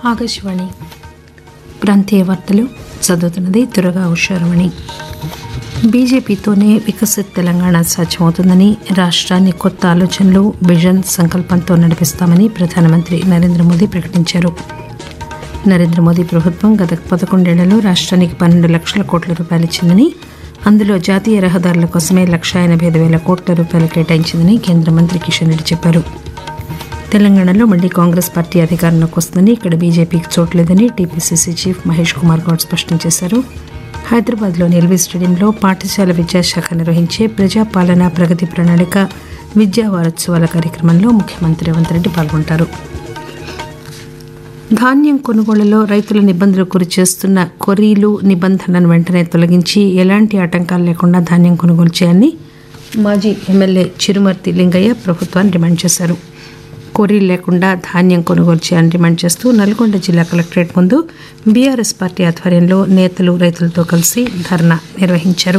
ఆకాశవాణి ప్రాంతీయ వార్తలు చదువుతున్నది దురగా ఉషారమణి బీజేపీతోనే వికసిత్ తెలంగాణ సాధ్యమవుతుందని రాష్ట్రాన్ని కొత్త ఆలోచనలు విజన్ సంకల్పంతో నడిపిస్తామని ప్రధానమంత్రి నరేంద్ర మోదీ ప్రకటించారు నరేంద్ర మోదీ ప్రభుత్వం గత పదకొండేళ్లలో రాష్ట్రానికి పన్నెండు లక్షల కోట్ల రూపాయలు ఇచ్చిందని అందులో జాతీయ రహదారుల కోసమే లక్ష ఎనభై ఐదు వేల కోట్ల రూపాయలు కేటాయించిందని కేంద్ర మంత్రి కిషన్ రెడ్డి చెప్పారు తెలంగాణలో మళ్లీ కాంగ్రెస్ పార్టీ అధికారంలోకి వస్తుందని ఇక్కడ బీజేపీకి చోట్లేదని టీపీసీసీ చీఫ్ మహేష్ కుమార్ గౌడ్ స్పష్టం చేశారు హైదరాబాద్లోని ఎల్వీ స్టేడియంలో పాఠశాల విద్యాశాఖ నిర్వహించే ప్రజాపాలన ప్రగతి ప్రణాళిక విద్యా వారోత్సవాల కార్యక్రమంలో ముఖ్యమంత్రి రేవంత్ రెడ్డి పాల్గొంటారు ధాన్యం కొనుగోళ్లలో రైతులను ఇబ్బందులకు గురి చేస్తున్న కొరీలు నిబంధనలను వెంటనే తొలగించి ఎలాంటి ఆటంకాలు లేకుండా ధాన్యం కొనుగోలు చేయాలని మాజీ ఎమ్మెల్యే చిరుమర్తి లింగయ్య ప్రభుత్వాన్ని డిమాండ్ చేశారు కొరీలు లేకుండా ధాన్యం కొనుగోలు చేయాలని డిమాండ్ చేస్తూ నల్గొండ జిల్లా కలెక్టరేట్ ముందు బీఆర్ఎస్ పార్టీ ఆధ్వర్యంలో నేతలు రైతులతో కలిసి ధర్నా నిర్వహించారు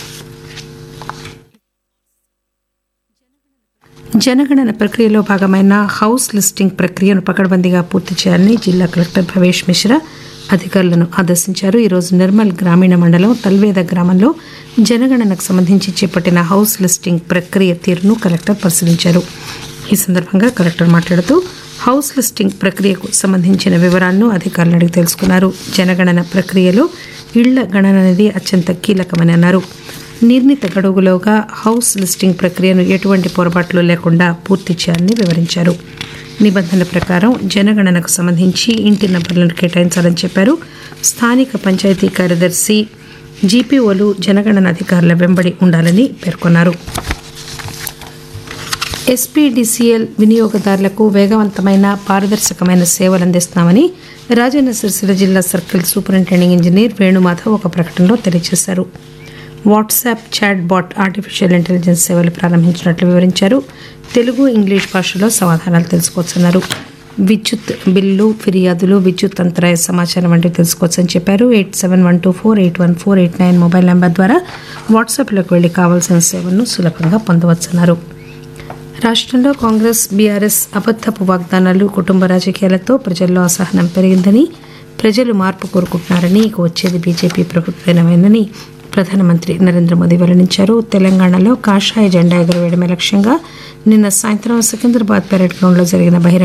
జనగణన ప్రక్రియలో భాగమైన హౌస్ లిస్టింగ్ ప్రక్రియను పకడ్బందీగా పూర్తి చేయాలని జిల్లా కలెక్టర్ భవేష్ మిశ్రా అధికారులను ఆదేశించారు ఈరోజు నిర్మల్ గ్రామీణ మండలం తల్వేద గ్రామంలో జనగణనకు సంబంధించి చేపట్టిన హౌస్ లిస్టింగ్ ప్రక్రియ తీరును కలెక్టర్ పరిశీలించారు ఈ సందర్భంగా కలెక్టర్ మాట్లాడుతూ హౌస్ లిస్టింగ్ ప్రక్రియకు సంబంధించిన వివరాలను అధికారులు అడిగి తెలుసుకున్నారు జనగణన ప్రక్రియలో ఇళ్ల గణన అనేది అత్యంత కీలకమని అన్నారు నిర్ణీత గడువులోగా హౌస్ లిస్టింగ్ ప్రక్రియను ఎటువంటి పొరపాట్లు లేకుండా పూర్తి చేయాలని వివరించారు నిబంధనల ప్రకారం జనగణనకు సంబంధించి ఇంటి నంబర్లను కేటాయించాలని చెప్పారు స్థానిక పంచాయతీ కార్యదర్శి జీపీఓలు జనగణన అధికారుల వెంబడి ఉండాలని పేర్కొన్నారు ఎస్పీడీసీఎల్ వినియోగదారులకు వేగవంతమైన పారదర్శకమైన సేవలు అందిస్తున్నామని రాజన్న సిరిసిల్ల జిల్లా సర్కిల్ సూపరింటెండింగ్ ఇంజనీర్ వేణుమాధవ్ ఒక ప్రకటనలో తెలియజేశారు WhatsApp chat bot artificial intelligence సేవలు ప్రారంభించినట్లు వివరించారు తెలుగు ఇంగ్లీష్ భాషలో సమాధానాలు తెలుసుకోవచ్చన్నారు విద్యుత్ బిల్లు ఫిర్యాదులు విద్యుత్ అంతరాయ సమాచారం వంటివి తెలుసుకోవచ్చని చెప్పారు eight seven one two four eight one four eight nine mobile number ద్వారా వాట్సాప్లోకి వెళ్లి కావాల్సిన సేవలను సులభంగా పొందవచ్చన్నారు రాష్ట్రంలో కాంగ్రెస్ బీఆర్ఎస్ అబద్దపు వాగ్దానాలు కుటుంబ రాజకీయాలతో ప్రజల్లో అసహనం పెరిగిందని ప్రజలు మార్పు కోరుకుంటున్నారని ఇక వచ్చేది బీజేపీ ప్రభుత్వమేనని ప్రధానమంత్రి నరేంద్ర మోదీ వెల్లడించారు తెలంగాణలో కాషాయ జెండా ఎగురవేయడమే లక్ష్యంగా నిన్న సాయంత్రం సికింద్రాబాద్ పెరేడ్ గ్రౌండ్లో జరిగిన బహిరంగ